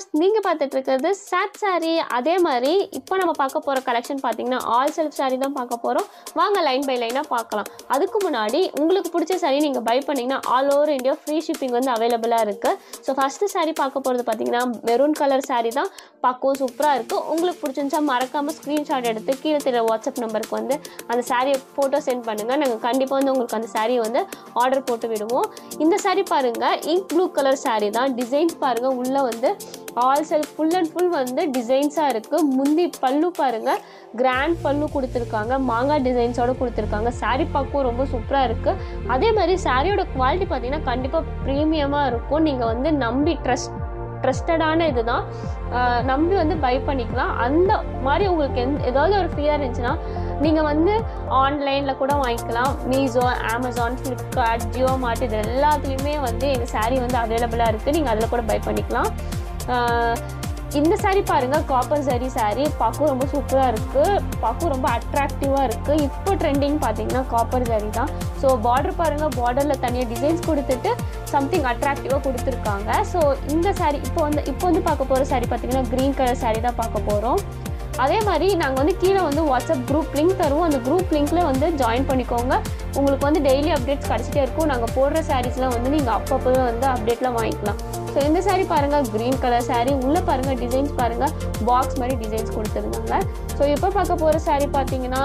நீங்கள் பார்த்துட்டு இருக்கிறது சாட் saree அதே மாதிரி இப்போ நம்ம பார்க்க போகிற கலெக்ஷன் பார்த்தீங்கன்னா ஆல் செல்ஃப் saree தான் பார்க்க போகிறோம் வாங்க லைன் பை லைனாக பார்க்கலாம் அதுக்கு முன்னாடி உங்களுக்கு பிடிச்ச saree நீங்கள் பை பண்ணிங்கன்னா all over India free shipping வந்து அவைலபிளாக இருக்குது ஸோ ஃபஸ்ட்டு saree பார்க்க போகிறது பார்த்தீங்கன்னா மெரூன் கலர் saree தான் பார்க்கவும் சூப்பராக இருக்குது உங்களுக்கு பிடிச்சிருந்துச்சா மறக்காமல் ஸ்க்ரீன்ஷாட் எடுத்து கீழே தெரிய வாட்ஸ்அப் நம்பருக்கு வந்து அந்த சாரியை ஃபோட்டோ சென்ட் பண்ணுங்கள் நாங்கள் கண்டிப்பாக வந்து உங்களுக்கு அந்த சாரியை வந்து ஆர்டர் போட்டு விடுவோம் இந்த saree பாருங்கள் இங்க் ப்ளூ கலர் saree தான் டிசைன்ஸ் பாருங்கள் உள்ளே வந்து all self full and full வந்து டிசைன்ஸாக இருக்குது முந்தி பல்லு பாருங்கள் கிராண்ட் பல்லு கொடுத்துருக்காங்க மாங்காய் டிசைன்ஸோட கொடுத்துருக்காங்க saree பார்க்கவும் ரொம்ப சூப்பராக இருக்குது அதே மாதிரி சாரியோட குவாலிட்டி பார்த்தீங்கன்னா கண்டிப்பாக ப்ரீமியமாக இருக்கும் நீங்கள் வந்து நம்பி ட்ரஸ்ட் ட்ரஸ்டடான இதுதான் ஆஹ் நம்பி வந்து பை பண்ணிக்கலாம் அந்த மாதிரி உங்களுக்கு எந்த ஏதாவது ஒரு ஃப்ரீயாக இருந்துச்சுன்னா நீங்கள் வந்து ஆன்லைனில் கூட வாங்கிக்கலாம் Meesho Amazon Flipkart Jio mart இது எல்லாத்துலேயுமே வந்து எங்கள் saree வந்து அவைலபிளாக இருக்குது நீங்கள் அதில் கூட பை பண்ணிக்கலாம் ஆஹ் இந்த saree பாருங்கள் காப்பர் saree saree பார்க்கவும் ரொம்ப சூப்பராக இருக்குது பார்க்கவும் ரொம்ப அட்ராக்டிவாக இருக்குது இப்போ ட்ரெண்டிங் பார்த்தீங்கன்னா காப்பர் saree தான் ஸோ பார்டர் பாருங்கள் பார்டரில் தனியாக டிசைன்ஸ் கொடுத்துட்டு சம்திங் அட்ராக்டிவாக கொடுத்துருக்காங்க ஸோ இந்த saree இப்போ வந்து இப்போ வந்து பார்க்க போகிற saree பார்த்தீங்கன்னா க்ரீன் கலர் saree தான் பார்க்க போகிறோம் அதே மாதிரி நாங்கள் வந்து கீழே வந்து வாட்ஸ்அப் குரூப் லிங்க் தருவோம் அந்த குரூப் லிங்க்ல வந்து ஜாயின் பண்ணிக்கோங்க உங்களுக்கு வந்து டெய்லி அப்டேட்ஸ் கிடச்சிட்டே இருக்கும் நாங்கள் போடுற சாரீஸ்லாம் வந்து நீங்கள் அப்பப்போ வந்து அப்டேட்லாம் வாங்கிக்கலாம் ஸோ இந்த saree பாருங்கள் க்ரீன் கலர் saree உள்ளே பாருங்கள் டிசைன்ஸ் பாருங்கள் பாக்ஸ் மாதிரி டிசைன்ஸ் கொடுத்துருந்தாங்க ஸோ இப்போ பார்க்க போகிற saree பார்த்தீங்கன்னா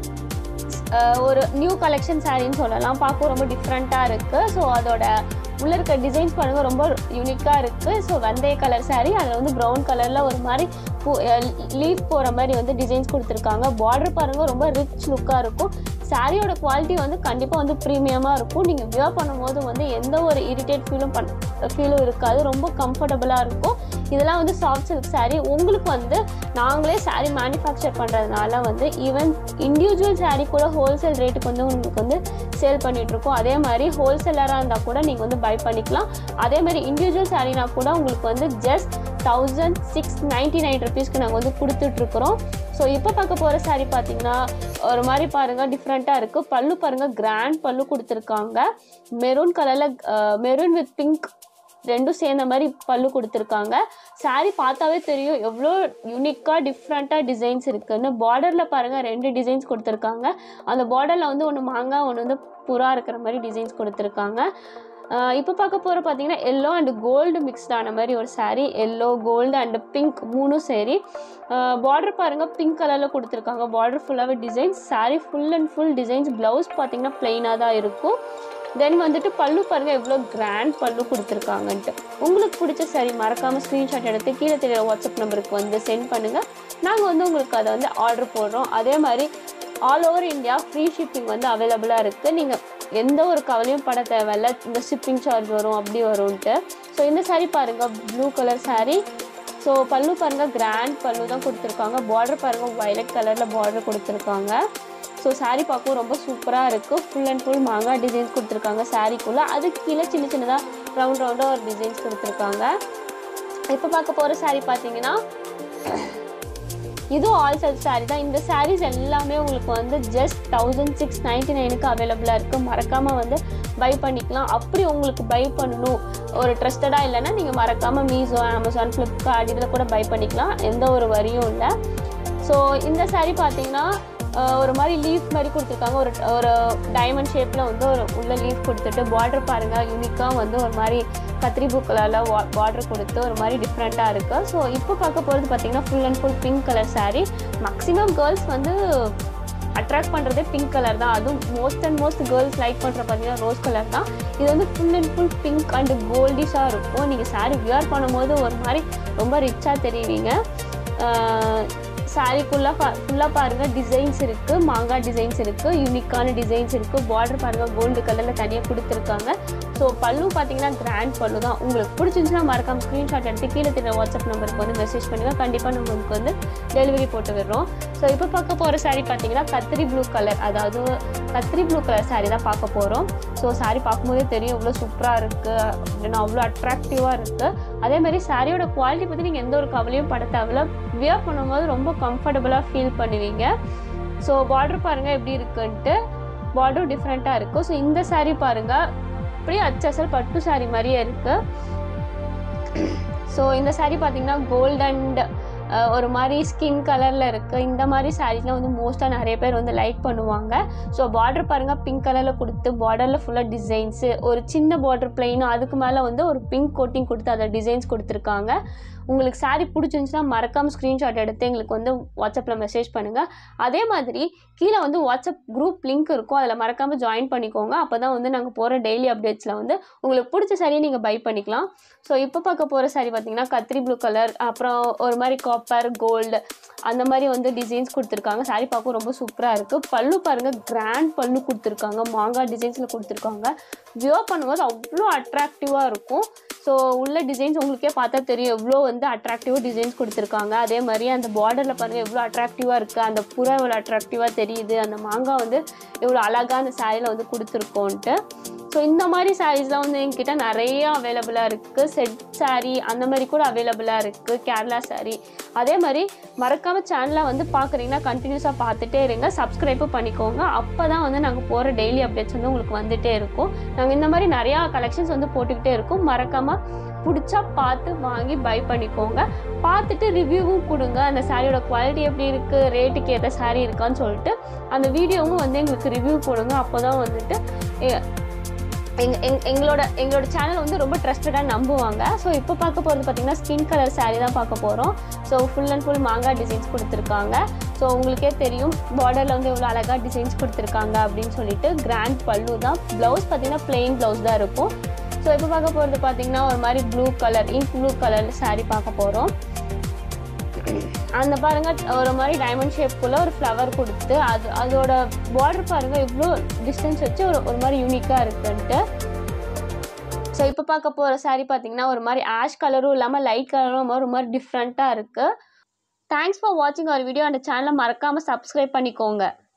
அஹ், ஒரு நியூ கலெக்ஷன் சாரின்னு சொல்லலாம் பார்க்க ரொம்ப டிஃப்ரெண்ட்டாக இருக்குது ஸோ அதோட உள்ளே இருக்க டிசைன்ஸ் பாருங்கள் ரொம்ப யூனிக்காக இருக்குது ஸோ வெந்தய கலர் saree அதில் வந்து ப்ரௌன் கலரில் ஒரு மாதிரி பூ லீஃப் போகிற மாதிரி வந்து டிசைன்ஸ் கொடுத்துருக்காங்க பார்டர் பாருங்கள் ரொம்ப ரிச் லுக்காக இருக்கும் சாரியோட குவாலிட்டி வந்து கண்டிப்பாக வந்து ப்ரீமியமாக இருக்கும் நீங்கள் வியர் பண்ணும்போது வந்து எந்த ஒரு இரிட்டேட் ஃபீலும் பண் ஃபீலும் இருக்காது ரொம்ப கம்ஃபர்டபுளாக இருக்கும் இதெல்லாம் வந்து சாஃப்ட் சில்க் saree உங்களுக்கு வந்து நாங்களே saree மேனுஃபேக்சர் பண்ணுறதுனால வந்து ஈவன் இண்டிவிஜுவல் saree கூட ஹோல்சேல் ரேட்டுக்கு வந்து உங்களுக்கு வந்து சேல் பண்ணிகிட்ருக்கோம் அதே மாதிரி ஹோல்சேலராக இருந்தால் கூட நீங்கள் வந்து பை பண்ணிக்கலாம் அதே மாதிரி இண்டிவிஜுவல் சாரீனா கூட உங்களுக்கு வந்து just thousand six ninety nine ருபீஸ்க்கு நாங்கள் வந்து கொடுத்துட்ருக்குறோம் ஸோ இப்போ பார்க்க போகிற saree பார்த்தீங்கன்னா ஒரு மாதிரி பாருங்கள் டிஃப்ரெண்ட்டாக இருக்குது பல்லு பாருங்கள் கிராண்ட் பல்லு கொடுத்துருக்காங்க மெரூன் கலரில் மெரூன் வித் பிங்க் ரெண்டும் சேர்ந்த மாதிரி பல்லு கொடுத்துருக்காங்க saree பார்த்தாவே தெரியும் எவ்வளோ யூனிக்காக டிஃப்ரெண்ட்டாக டிசைன்ஸ் இருக்குன்னு பார்டரில் பாருங்கள் ரெண்டு டிசைன்ஸ் கொடுத்துருக்காங்க அந்த பார்டரில் வந்து ஒன்று மாங்காய் ஒன்று வந்து புறா இருக்கிற மாதிரி டிசைன்ஸ் கொடுத்துருக்காங்க இப்போ பார்க்க போகிற பார்த்தீங்கன்னா எல்லோ அண்ட் கோல்டு மிக்ஸ்ட் ஆன மாதிரி ஒரு saree yellow gold and pink மூணும் சரி பார்டர் பாருங்கள் பிங்க் கலரில் கொடுத்துருக்காங்க பார்டர் ஃபுல்லாகவே designs saree full and full designs blouse பார்த்தீங்கன்னா ப்ளைனாக தான் இருக்கும் தென் வந்துட்டு பல்லு பாருங்கள் எவ்வளோ கிராண்ட் பல்லு கொடுத்துருக்காங்கன்ட்டு உங்களுக்கு பிடிச்ச saree மறக்காமல் ஸ்க்ரீன்ஷாட் எடுத்து கீழே தெரிய வாட்ஸ்அப் நம்பருக்கு வந்து சென்ட் பண்ணுங்கள் நாங்கள் வந்து உங்களுக்கு அதை வந்து ஆர்டர் போடுறோம் அதே மாதிரி all over India free shipping வந்து அவைலபிளாக இருக்குது நீங்கள் எந்த ஒரு கவலையும் பட தேவையில்ல இந்த ஷிப்பிங் சார்ஜ் வரும் அப்படி வரும்ன்ட்டு ஸோ இந்த saree பாருங்கள் ப்ளூ கலர் saree ஸோ பல்லு பாருங்கள் கிராண்ட் பல்லு தான் கொடுத்துருக்காங்க பார்டர் பாருங்கள் வயலட் கலரில் பார்டர் கொடுத்துருக்காங்க ஸோ saree பார்க்கவும் ரொம்ப சூப்பராக இருக்குது ஃபுல் அண்ட் ஃபுல் மாங்காய் டிசைன்ஸ் கொடுத்துருக்காங்க சாரீக்குள்ளே அதுக்கு கீழே சின்ன சின்னதாக ரவுண்ட் ரவுண்டாக ஒரு டிசைன்ஸ் கொடுத்துருக்காங்க இப்போ பார்க்க போகிற saree பார்த்தீங்கன்னா இதுவும் ஆல் செல்ஃப் saree தான் இந்த sarees எல்லாமே உங்களுக்கு வந்து ஜஸ்ட் தௌசண்ட் சிக்ஸ் நைன்ட்டி நைனுக்கு அவைலபிளாக இருக்குது மறக்காமல் வந்து பை பண்ணிக்கலாம் அப்படி உங்களுக்கு பை பண்ணணும் ஒரு ட்ரஸ்டடாக இல்லைன்னா நீங்கள் மறக்காமல் மீஷோ அமேசான் ஃப்ளிப்கார்ட் இதில் கூட பை பண்ணிக்கலாம் எந்த ஒரு வரியும் இல்லை ஸோ இந்த saree பார்த்தீங்கன்னா அஹ், ஒரு மாதிரி லீஃப் மாதிரி கொடுத்துருக்காங்க ஒரு ஒரு டைமண்ட் ஷேப்பில் வந்து ஒரு உள்ள லீஃப் கொடுத்துட்டு பார்டர் பாருங்கள் யூனிக்காக வந்து ஒரு மாதிரி கத்திரி பூ கலரில் பார்டர் கொடுத்து ஒரு மாதிரி டிஃப்ரெண்ட்டாக இருக்குது ஸோ இப்போ பார்க்க போகிறது பார்த்தீங்கன்னா full and full pink colour saree maximum girls வந்து அட்ராக்ட் பண்ணுறதே பிங்க் கலர் தான் அதுவும் most and most girls like பண்ணுற பார்த்தீங்கன்னா ரோஸ் கலர் தான் இது வந்து full and full pink and கோல்டிஷாக இருக்கும் நீங்கள் saree வியர் பண்ணும்போது ஒரு மாதிரி ரொம்ப ரிச்சாக தெரிவிங்க சாரிக்குள்ளே பா ஃபுல்லாக பாருங்கள் டிசைன்ஸ் இருக்குது மாங்காய் டிசைன்ஸ் இருக்குது யூனிக்கான டிசைன்ஸ் இருக்குது பார்டர் பாருங்கள் கோல்டு கலரில் தனியாக கொடுத்துருக்காங்க ஸோ பல்லு பார்த்தீங்கன்னா கிராண்ட் பல்லு தான் உங்களுக்கு பிடிச்சிருந்துச்சுன்னா மறக்காம ஸ்க்ரீன்ஷாட் எடுத்து கீழே தெரிய வாட்ஸ்அப் நம்பருக்கு வந்து மெசேஜ் பண்ணுங்கள் கண்டிப்பாக நம்ம உங்களுக்கு வந்து டெலிவரி போட்டு விடுறோம் ஸோ இப்போ பார்க்க போகிற saree பார்த்தீங்கன்னா கத்திரி ப்ளூ கலர் அதாவது கத்திரி ப்ளூ கலர் saree தான் பார்க்க போகிறோம் ஸோ saree பார்க்கும்போதே தெரியும் எவ்வளோ சூப்பராக இருக்குது அப்படின்னா அவ்வளோ அட்ராக்டிவாக இருக்குது அதே மாதிரி சாரியோட குவாலிட்டி பற்றி நீங்கள் எந்த ஒரு கவலையும் பட தேவையில்ல வியர் பண்ணும்போது ரொம்ப கம்ஃபர்டபுளாக ஃபீல் பண்ணுவீங்க ஸோ பார்டர் பாருங்கள் எப்படி இருக்குன்ட்டு பார்டரும் டிஃப்ரெண்ட்டாக இருக்கும் ஸோ இந்த saree பாருங்கள் அப்படியே அச்சசல் பட்டு saree மாதிரியே இருக்குது ஸோ இந்த saree பார்த்தீங்கன்னா கோல்ட் அண்ட் ஒரு மாதிரி ஸ்கின் கலரில் இருக்குது இந்த மாதிரி சாரீஸ்லாம் வந்து மோஸ்ட்டாக நிறைய பேர் வந்து லைக் பண்ணுவாங்க ஸோ பார்டர் பாருங்கள் பிங்க் கலரில் கொடுத்து பார்டரில் ஃபுல்லாக டிசைன்ஸு ஒரு சின்ன பார்டர் பிளெயினும் அதுக்கு மேலே வந்து ஒரு பிங்க் கோட்டிங் கொடுத்து அதில் டிசைன்ஸ் கொடுத்துருக்காங்க உங்களுக்கு saree பிடிச்சிருந்துச்சுன்னா மறக்காமல் ஸ்க்ரீன்ஷாட் எடுத்து எங்களுக்கு வந்து வாட்ஸ்அப்பில் மெசேஜ் பண்ணுங்கள் அதே மாதிரி கீழே வந்து வாட்ஸ்அப் குரூப் லிங்க் இருக்கும் அதில் மறக்காமல் ஜாயின் பண்ணிக்கோங்க அப்போ தான் வந்து நாங்கள் போகிற டெய்லி அப்டேட்ஸில் வந்து உங்களுக்கு பிடிச்ச சாரியை நீங்கள் பை பண்ணிக்கலாம் ஸோ இப்போ பார்க்க போகிற saree பார்த்தீங்கன்னா கத்திரி ப்ளூ கலர் அப்புறம் ஒரு மாதிரி காப்பர் கோல்டு அந்த மாதிரி வந்து டிசைன்ஸ் கொடுத்துருக்காங்க saree பார்க்க ரொம்ப சூப்பராக இருக்குது பல்லு பாருங்கள் கிராண்ட் பல்லு கொடுத்துருக்காங்க மாங்காய் டிசைன்ஸில் கொடுத்துருக்காங்க வியோ பண்ணும்போது அவ்வளோ அட்ராக்டிவாக இருக்கும் ஸோ உள்ள டிசைன்ஸ் உங்களுக்கே பார்த்தா தெரியும் எவ்வளோ வந்து அட்ராக்டிவாக டிசைன்ஸ் கொடுத்துருக்காங்க அதே மாதிரி அந்த பார்டரில் பாருங்கள் எவ்வளோ அட்ராக்டிவாக இருக்குது அந்த புறா எவ்வளோ அட்ராக்டிவாக தெரியுது அந்த மாங்காய் வந்து எவ்வளோ அழகாக அந்த சாரியில் வந்து கொடுத்துருக்கோன்ட்டு ஸோ இந்த மாதிரி சாரீஸ்லாம் வந்து என்கிட்ட நிறைய அவைலபிளாக இருக்குது செட் saree அந்த மாதிரி கூட அவைலபிளாக இருக்குது கேரளா saree அதே மாதிரி மறக்காமல் சேனலை வந்து பார்க்குறீங்கன்னா கண்டினியூஸாக பார்த்துட்டே இருங்க சப்ஸ்கிரைப்பும் பண்ணிக்கோங்க அப்போ தான் வந்து நாங்கள் போகிற டெய்லி அப்டேட்ஸ் வந்து உங்களுக்கு வந்துகிட்டே இருக்கும் நாங்கள் இந்த மாதிரி நிறையா கலெக்ஷன்ஸ் வந்து போட்டுக்கிட்டே இருக்கோம் மறக்காமல் பிடிச்சா பார்த்து வாங்கி பை பண்ணிக்கோங்க பார்த்துட்டு ரிவ்யூவும் கொடுங்க அந்த சாரியோட குவாலிட்டி எப்படி இருக்குது ரேட்டுக்கு ஏற்ற saree இருக்கான்னு சொல்லிட்டு அந்த வீடியோவும் வந்து எங்களுக்கு ரிவ்யூ போடுங்க அப்போ தான் வந்துட்டு எ- எங்க எங் எங்களோட எங்களோட சேனல் வந்து ரொம்ப ட்ரஸ்டடாக நம்புவாங்க ஸோ இப்போ பார்க்க போகிறது பார்த்தீங்கன்னா ஸ்கின் கலர் saree தான் பார்க்க போகிறோம் ஸோ ஃபுல் அண்ட் ஃபுல் மாங்காய் டிசைன்ஸ் கொடுத்துருக்காங்க ஸோ உங்களுக்கே தெரியும் பார்டரில் வந்து எவ்வளோ அழகாக டிசைன்ஸ் கொடுத்துருக்காங்க அப்படின்னு சொல்லிட்டு கிராண்ட் பல்லு தான் ப்ளவுஸ் பார்த்தீங்கன்னா plain ப்ளவுஸ் தான் இருக்கும் ஸோ இப்போ பார்க்க போகிறது பார்த்தீங்கன்னா ஒரு மாதிரி blue colour ink blue colour saree பார்க்க போகிறோம் அந்த பாருங்க ஒரு மாதிரி டைமண்ட் ஷேப்புக்குள்ள ஒரு ஃப்ளவர் கொடுத்து அது அதோட பார்டர் பாருங்க இவ்வளோ டிஸ்டன்ஸ் வச்சு ஒரு ஒரு மாதிரி யூனிக்காக இருக்குன்ட்டு ஸோ இப்போ பார்க்க போகிற saree பார்த்தீங்கன்னா ஒரு மாதிரி ஆஷ் கலரும் இல்லாமல் லைட் கலரும் ஒரு மாதிரி டிஃப்ரெண்ட்டாக இருக்குது தேங்க்ஸ் ஃபார் வாட்சிங் அவர் வீடியோ அந்த சேனலை மறக்காமல் சப்ஸ்கிரைப் பண்ணிக்கோங்க